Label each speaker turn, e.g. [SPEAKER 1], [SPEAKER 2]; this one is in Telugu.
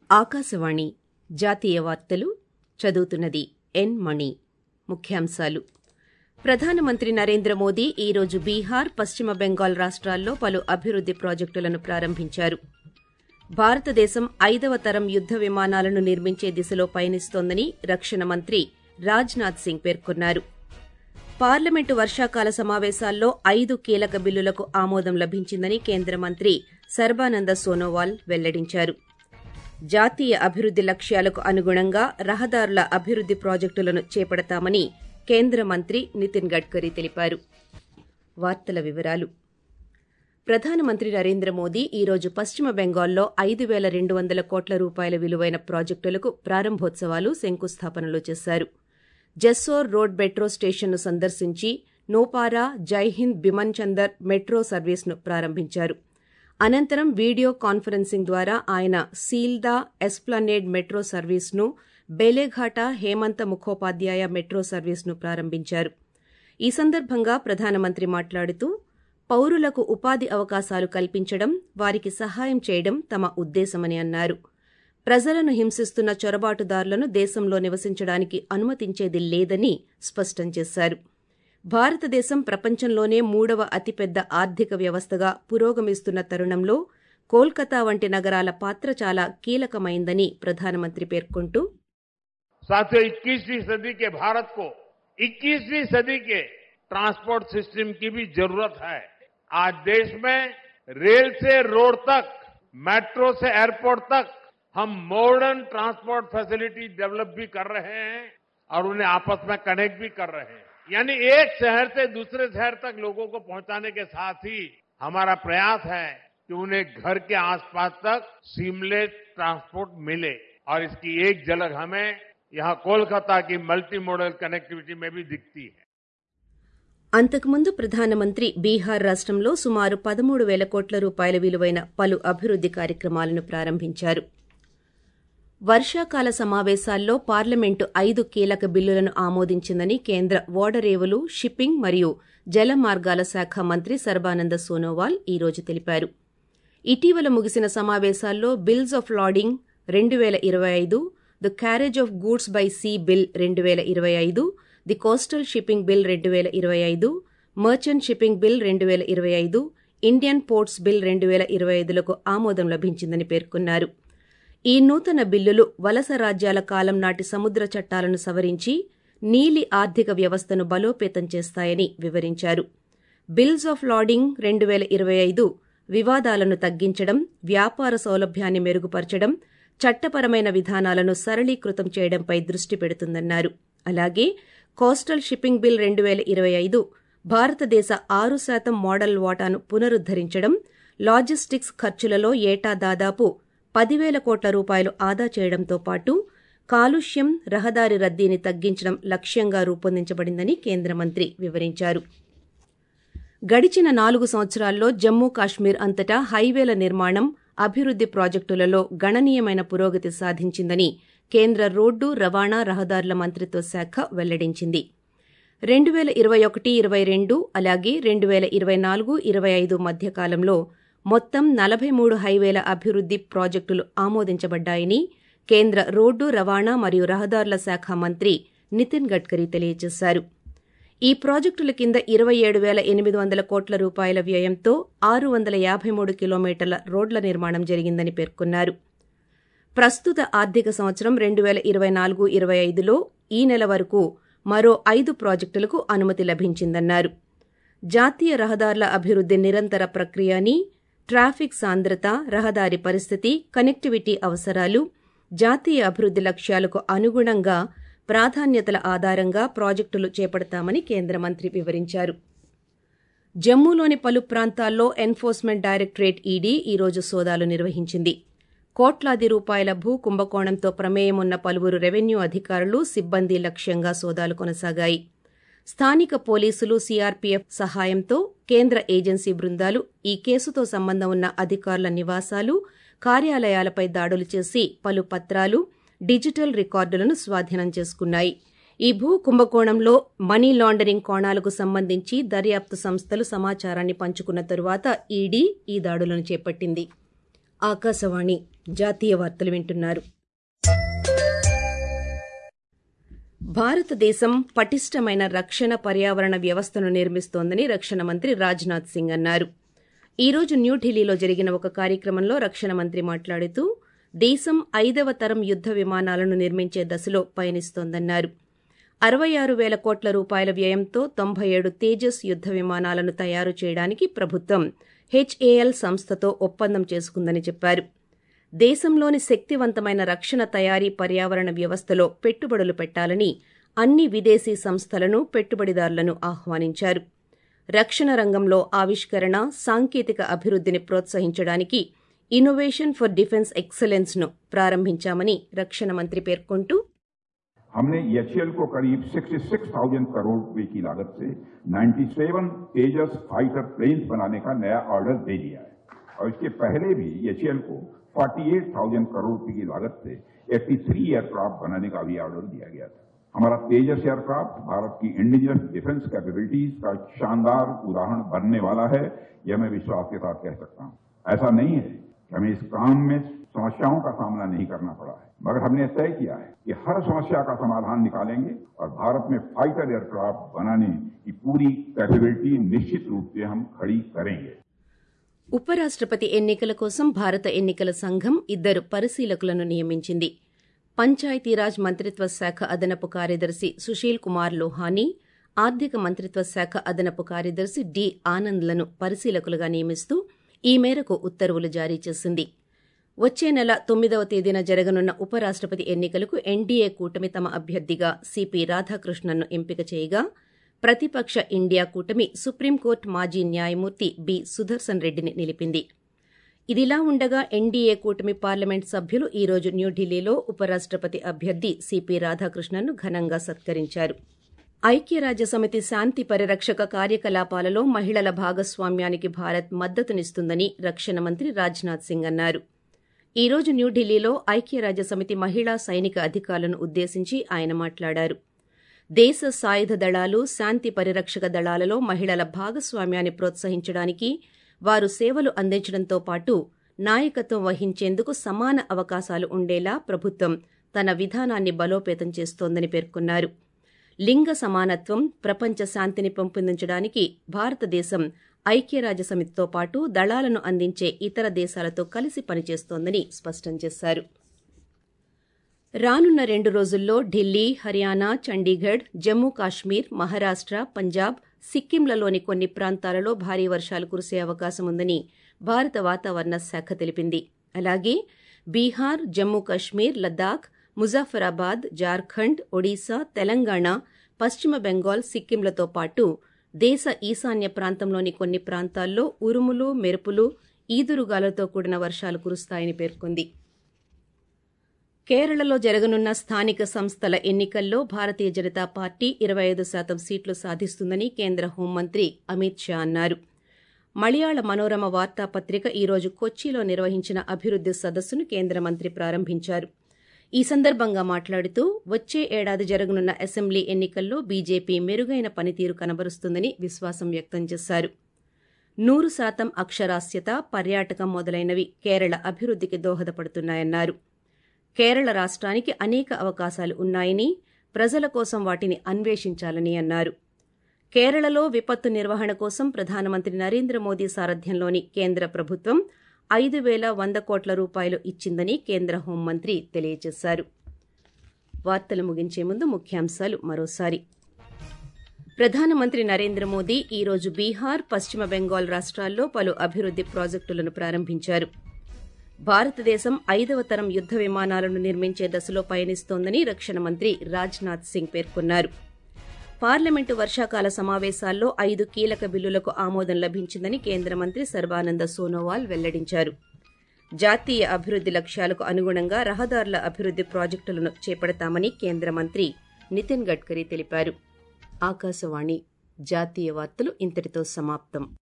[SPEAKER 1] ఆకాశవాణి జాతీయ వార్తలు చదువుతున్నది ఎన్ మణి ముఖ్యాంశాలు ప్రధానమంత్రి నరేంద్ర మోదీ ఈ రోజు బీహార్ పశ్చిమ బెంగాల్ రాష్ట్రాల్లో పలు అభివృద్ది ప్రాజెక్టులను ప్రారంభించారు భారతదేశం ఐదవ తరం యుద్ద విమానాలను నిర్మించే దిశలో పయనిస్తోందని రక్షణ మంత్రి రాజ్నాథ్ సింగ్ పేర్కొన్నారు పార్లమెంటు వర్షాకాల సమావేశాల్లో ఐదు కీలక బిల్లులకు ఆమోదం లభించిందని కేంద్ర మంత్రి సర్బానంద సోనోవాల్ వెల్లడించారు జాతీయ అభివృద్ది లక్ష్యాలకు అనుగుణంగా రహదారుల అభివృద్ది ప్రాజెక్టులను చేపడతామని కేంద్ర మంత్రి నితిన్ గడ్కరీ తెలిపారు వార్తల వివరాలు ప్రధానమంత్రి నరేంద్ర మోదీ ఈ రోజు పశ్చిమ బెంగాల్లో ఐదు పేల రెండు వందల కోట్ల రూపాయల విలువైన ప్రాజెక్టులకు ప్రారంభోత్సవాలు శంకుస్థాపనలు చేశారు జెస్సోర్ రోడ్ మెట్రో స్టేషన్ను సందర్శించి నోపారా జైహింద్ బిమన్ చందర్ మెట్రో సర్వీస్ను ప్రారంభించారు అనంతరం వీడియో కాన్ఫరెన్సింగ్ ద్వారా ఆయన సీల్దా ఎస్ప్లనేడ్ మెట్రో సర్వీస్ను బేలేఘాటా హేమంత ముఖోపాధ్యాయ మెట్రో సర్వీస్ను ప్రారంభించారు ఈ సందర్భంగా ప్రధానమంత్రి మాట్లాడుతూ పౌరులకు ఉపాధి అవకాశాలు కల్పించడం వారికి సహాయం చేయడం తమ ఉద్దేశమని అన్నారు ప్రజలను హింసిస్తున్న చొరబాటుదారులను దేశంలో నివసించడానికి అనుమతించేది లేదని స్పష్టం చేశారు భారతదేశం ప్రపంచంలోనే మూడవ అతిపెద్ద ఆర్థిక వ్యవస్థగా పురోగమిస్తున్న తరుణంలో కోల్కతా వంటి నగరాల పాత్ర చాలా కీలకమైందని ప్రధానమంత్రి పేర్కొంటూ
[SPEAKER 2] साथियों इक्कीसवीं सदी के भारत को इक्कीसवीं सदी के ट्रांसपोर्ट सिस्टम की भी जरूरत है आज देश में रेल से रोड तक मेट्रो से एयरपोर्ट तक हम मॉडर्न ट्रांसपोर्ट फैसिलिटी डेवलप भी कर रहे हैं और उन्हें आपस में कनेक्ट भी कर रहे हैं यानी एक शहर से दूसरे शहर तक लोगों को पहुंचाने के साथ ही हमारा प्रयास है कि उन्हें घर के आसपास तक सीमलेस ट्रांसपोर्ट मिले और इसकी एक झलक हमें यहां कोलकाता की मल्टी मॉडल कनेक्टिविटी में भी दिखती है
[SPEAKER 1] అంతకుముందు ప్రధానమంత్రి బీహార్ రాష్టంలో సుమారు పదమూడు పేల కోట్ల రూపాయల విలువైన పలు అభివృద్ది కార్యక్రమాలను ప్రారంభించారు వర్షాకాల సమావేశాల్లో పార్లమెంటు ఐదు కీలక బిల్లులను ఆమోదించిందని కేంద్ర ఓడరేవులు షిప్పింగ్ మరియు జల మార్గాల శాఖ మంత్రి సర్బానంద సోనోవాల్ ఈ రోజు తెలిపారు ఇటీవల ముగిసిన సమావేశాల్లో బిల్స్ ఆఫ్ లాడింగ్ రెండు పేల ఇరవై ఐదు the carriage of goods by sea bill రెండు పేల ఇరవై ఐదు ది కోస్టల్ షిప్పింగ్ బిల్ రెండు పేల ఇరవై ఐదు మర్చెంట్ షిప్పింగ్ బిల్ రెండు పేల ఇరవై ఐదు ఇండియన్ పోర్ట్స్ బిల్ రెండు పేల ఇరవై ఐదులకు ఆమోదం లభించిందని పేర్కొన్నారు ఈ నూతన బిల్లులు వలస రాజ్యాల కాలం నాటి సముద్ర చట్టాలను సవరించి నీలి ఆర్థిక వ్యవస్థను బలోపేతం చేస్తాయని వివరించారు బిల్స్ ఆఫ్ లాడింగ్ రెండు పేల ఇరవై ఐదు వివాదాలను తగ్గించడం వ్యాపార సౌలభ్యాన్ని మెరుగుపరచడం చట్టపరమైన విధానాలను సరళీకృతం చేయడంపై దృష్టి పెడుతుందన్నారు అలాగే కోస్టల్ షిప్పింగ్ బిల్ రెండు పేల ఇరవై ఐదు భారతదేశ ఆరు శాతం మోడల్ వాటాను పునరుద్దరించడం లాజిస్టిక్స్ ఖర్చులలో ఏటా దాదాపు పదివేల కోట్ల రూపాయలు ఆదా చేయడంతో పాటు కాలుష్యం రహదారి రద్దీని తగ్గించడం లక్ష్యంగా రూపొందించబడిందని కేంద్ర మంత్రి వివరించారు గడిచిన నాలుగు సంవత్సరాల్లో జమ్మూ కాశ్మీర్ అంతటా హైవేల నిర్మాణం అభివృద్ది ప్రాజెక్టులలో గణనీయమైన పురోగతి సాధించిందని కేంద్ర రోడ్డు రవాణా రహదారుల మంత్రిత్వ శాఖ వెల్లడించింది రెండు పేల ఇరవై ఒకటి ఇరవై రెండు అలాగే రెండు పేల ఇరవై నాలుగు ఇరవై ఐదు మధ్య కాలంలో మొత్తం నలభై మూడు హైవేల అభివృద్ది ప్రాజెక్టులు ఆమోదించబడ్డాయని కేంద్ర రోడ్డు రవాణా మరియు రహదారుల శాఖ మంత్రి నితిన్ గడ్కరీ తెలియజేశారు ఈ ప్రాజెక్టుల కింద ఇరవై ఏడు పేల ఎనిమిది వందల కోట్ల రూపాయల వ్యయంతో ఆరు వందల యాభై మూడు కిలోమీటర్ల రోడ్ల నిర్మాణం జరిగిందని పేర్కొన్నారు ప్రస్తుత ఆర్థిక సంవత్సరం రెండు పేల ఇరవై నాలుగు ఇరవై ఐదులో ఈ నెల వరకు మరో ఐదు ప్రాజెక్టులకు అనుమతి లభించిందన్నారు జాతీయ రహదారుల అభివృద్ది నిరంతర ప్రక్రియ అని ట్రాఫిక్ సాంద్రత రహదారి పరిస్థితి కనెక్టివిటీ అవసరాలు జాతీయ అభివృద్ది లక్ష్యాలకు అనుగుణంగా ప్రాధాన్యతల ఆధారంగా ప్రాజెక్టులు చేపడతామని కేంద్ర మంత్రి వివరించారు జమ్మూలోని పలు ప్రాంతాల్లో ఎన్ఫోర్స్మెంట్ డైరెక్టరేట్ ఈడీ ఈ రోజు సోదాలు నిర్వహించింది కోట్లాది రూపాయల భూ కుంభకోణంతో ప్రమేయమున్న పలువురు రెవెన్యూ అధికారులు సిబ్బంది లక్ష్యంగా సోదాలు కొనసాగాయి స్థానిక పోలీసులు సీఆర్పీఎఫ్ సహాయంతో కేంద్ర ఏజెన్సీ బృందాలు ఈ కేసుతో సంబంధం ఉన్న అధికారుల నివాసాలు కార్యాలయాలపై దాడులు చేసి పలు పత్రాలు డిజిటల్ రికార్డులను స్వాధీనం చేసుకున్నాయి ఈ భూ కుంభకోణంలో మనీ లాండరింగ్ కోణాలకు సంబంధించి దర్యాప్తు సంస్థలు సమాచారాన్ని పంచుకున్న తరువాత ఈడీ ఈ దాడులను చేపట్టింది ఆకాశవాణి జాతీయ వార్తలు వింటున్నారు భారతదేశం పటిష్టమైన రక్షణ పర్యావరణ వ్యవస్థను నిర్మిస్తోందని రక్షణ మంత్రి రాజ్నాథ్ సింగ్ అన్నారు ఈ రోజు న్యూఢిల్లీలో జరిగిన ఒక కార్యక్రమంలో రక్షణ మంత్రి మాట్లాడుతూ దేశం ఐదవ తరం యుద్ద విమానాలను నిర్మించే దశలో పయనిస్తోందన్నారు అరవై ఆరు వేల కోట్ల రూపాయల వ్యయంతో తొంభై ఏడు తేజస్ యుద్ద విమానాలను తయారు చేయడానికి ప్రభుత్వం హెచ్ఏఎల్ సంస్థతో ఒప్పందం చేసుకుందని చెప్పారు దేశంలోని శక్తివంతమైన రక్షణ తయారీ పర్యావరణ వ్యవస్థలో పెట్టుబడులు పెట్టాలని అన్ని విదేశీ సంస్థలను పెట్టుబడిదారులను ఆహ్వానించారు రక్షణ రంగంలో ఆవిష్కరణ సాంకేతిక అభివృద్ధిని ప్రోత్సహించడానికి ఇన్నోవేషన్ ఫర్ డిఫెన్స్ ఎక్సలెన్స్ ను ప్రారంభించామని రక్షణ మంత్రి పేర్కొంటూ
[SPEAKER 3] हमने एचएल को करीब 66,000 करोड़ रुपए की लागत से 97 तेजस फाइटर प्लेन्स बनाने का नया ऑर्डर दे दिया है और इसके पहले भी एचएल को 48,000 करोड़ रुपए की लागत से 83 एयरक्राफ्ट बनाने का भी ऑर्डर दिया गया था हमारा तेजस एयरक्राफ्ट भारत की इंडिजिनस डिफेंस कैपेबिलिटीज का शानदार उदाहरण बनने वाला है यह मैं विश्वास के साथ कह सकता हूं ऐसा नहीं है कि हमें इस काम में समस्याओं का सामना नहीं करना पड़ा है मगर हमने तय किया है कि हर समस्या का समाधान निकालेंगे और भारत में फाइटर एयरक्राफ्ट बनाने की पूरी कैपेबिलिटी निश्चित रूप से हम खड़ी करेंगे
[SPEAKER 1] ఉపరాష్టపతి ఎన్నికల కోసం భారత ఎన్నికల సంఘం ఇద్దరు పరిశీలకులను నియమించింది పంచాయతీరాజ్ మంత్రిత్వ శాఖ అదనపు కార్యదర్శి సుశీల్ కుమార్ లోహానీ ఆర్థిక మంత్రిత్వ శాఖ అదనపు కార్యదర్శి డి ఆనంద్లను పరిశీలకులుగా నియమిస్తూ ఈ మేరకు ఉత్తర్వులు జారీ చేసింది వచ్చే నెల తొమ్మిదవ తేదీన జరగనున్న ఉపరాష్టపతి ఎన్నికలకు ఎన్డీఏ కూటమి తమ అభ్యర్థిగా సిపి రాధాకృష్ణన్ను ఎంపిక చేయగా ప్రతిపక్ష ఇండియా కూటమి సుప్రీంకోర్టు మాజీ న్యాయమూర్తి బి సుదర్శన్ రెడ్డిని నిలిపింది ఇదిలా ఉండగా ఎన్డీఏ కూటమి పార్లమెంట్ సభ్యులు ఈ రోజు న్యూఢిల్లీలో ఉపరాష్టపతి అభ్యర్థి సిపి రాధాకృష్ణన్ను ఘనంగా సత్కరించారు ఐక్యరాజ్యసమితి శాంతి పరిరక్షక కార్యకలాపాలలో మహిళల భాగస్వామ్యానికి భారత్ మద్దతునిస్తుందని రక్షణ మంత్రి రాజ్నాథ్ సింగ్ అన్నారు ఈ రోజు న్యూఢిల్లీలో ఐక్యరాజ్యసమితి మహిళా సైనిక అధికారులను ఉద్దేశించి ఆయన మాట్లాడారు దేశ సాయుధ దళాలు శాంతి పరిరక్షక దళాలలో మహిళల భాగస్వామ్యాన్ని ప్రోత్సహించడానికి వారు సేవలు అందించడంతో పాటు నాయకత్వం వహించేందుకు సమాన అవకాశాలు ఉండేలా ప్రభుత్వం తన విధానాన్ని బలోపేతం చేస్తోందని పేర్కొన్నారు లింగ సమానత్వం ప్రపంచ శాంతిని పెంపొందించడానికి భారతదేశం ఐక్యరాజ్యసమితితో పాటు దళాలను అందించే ఇతర దేశాలతో కలిసి పనిచేస్తోందని స్పష్టం చేశారు రానున్న రెండు రోజుల్లో ఢిల్లీ హర్యానా చండీగఢ్ జమ్మూ కాశ్మీర్ మహారాష్ట పంజాబ్ సిక్కింలలోని కొన్ని ప్రాంతాలలో భారీ వర్షాలు కురిసే అవకాశం ఉందని భారత వాతావరణ శాఖ తెలిపింది అలాగే బీహార్ జమ్మూ కాశ్మీర్ లద్దాఖ్ ముజాఫరాబాద్ జార్ఖండ్ ఒడిశా తెలంగాణ పశ్చిమ బెంగాల్ సిక్కింలతో పాటు దేశ ఈశాన్య ప్రాంతంలోని కొన్ని ప్రాంతాల్లో ఉరుములు మెరుపులు ఈదురుగాలతో కూడిన వర్షాలు కురుస్తాయని పేర్కొంది కేరళలో జరగనున్న స్థానిక సంస్థల ఎన్నికల్లో భారతీయ జనతా పార్టీ ఇరవై ఐదు శాతం సీట్లు సాధిస్తుందని కేంద్ర హోంమంత్రి అమిత్ షా అన్నారు మలయాళ మనోరమ వార్తాపత్రిక ఈ రోజు కొచ్చిలో నిర్వహించిన అభివృద్ది సదస్సును కేంద్ర మంత్రి ప్రారంభించారు ఈ సందర్భంగా మాట్లాడుతూ వచ్చే ఏడాది జరగనున్న అసెంబ్లీ ఎన్నికల్లో బీజేపీ మెరుగైన పనితీరు కనబరుస్తుందని విశ్వాసం వ్యక్తం చేశారు నూరు శాతం అక్షరాస్యత పర్యాటకం మొదలైనవి కేరళ అభివృద్దికి దోహదపడుతున్నాయన్నారు కేరళ రాష్ట్రానికి అనేక అవకాశాలు ఉన్నాయని ప్రజల కోసం వాటిని అన్వేషించాలని అన్నారు కేరళలో విపత్తు నిర్వహణ కోసం ప్రధానమంత్రి నరేంద్ర మోదీ సారథ్యంలోని కేంద్ర ప్రభుత్వం ఐదు వేల వంద కోట్ల రూపాయలు ఇచ్చిందని కేంద్ర హోంమంత్రి తెలియజేశారు వార్తలు ముగించే ముందు ముఖ్యాంశాలు మరోసారి ప్రధానమంత్రి నరేంద్ర మోదీ ఈ రోజు బీహార్ పశ్చిమ బెంగాల్ రాష్ట్రాల్లో పలు అభివృద్ది ప్రాజెక్టులను ప్రారంభించారు భారతదేశం ఐదవ తరం యుద్ద విమానాలను నిర్మించే దశలో పయనిస్తోందని రక్షణ మంత్రి రాజ్నాథ్ సింగ్ పేర్కొన్నారు పార్లమెంటు వర్షాకాల సమావేశాల్లో ఐదు కీలక బిల్లులకు ఆమోదం లభించిందని కేంద్ర మంత్రి సర్బానంద సోనోవాల్ వెల్లడించారు జాతీయ అభివృద్ది లక్ష్యాలకు అనుగుణంగా రహదారుల అభివృద్ది ప్రాజెక్టులను చేపడతామని కేంద్ర మంత్రి నితిన్ గడ్కరీ తెలిపారు ఆకాశవాణి జాతీయ వార్తలు ఇంతటితో సమాప్తం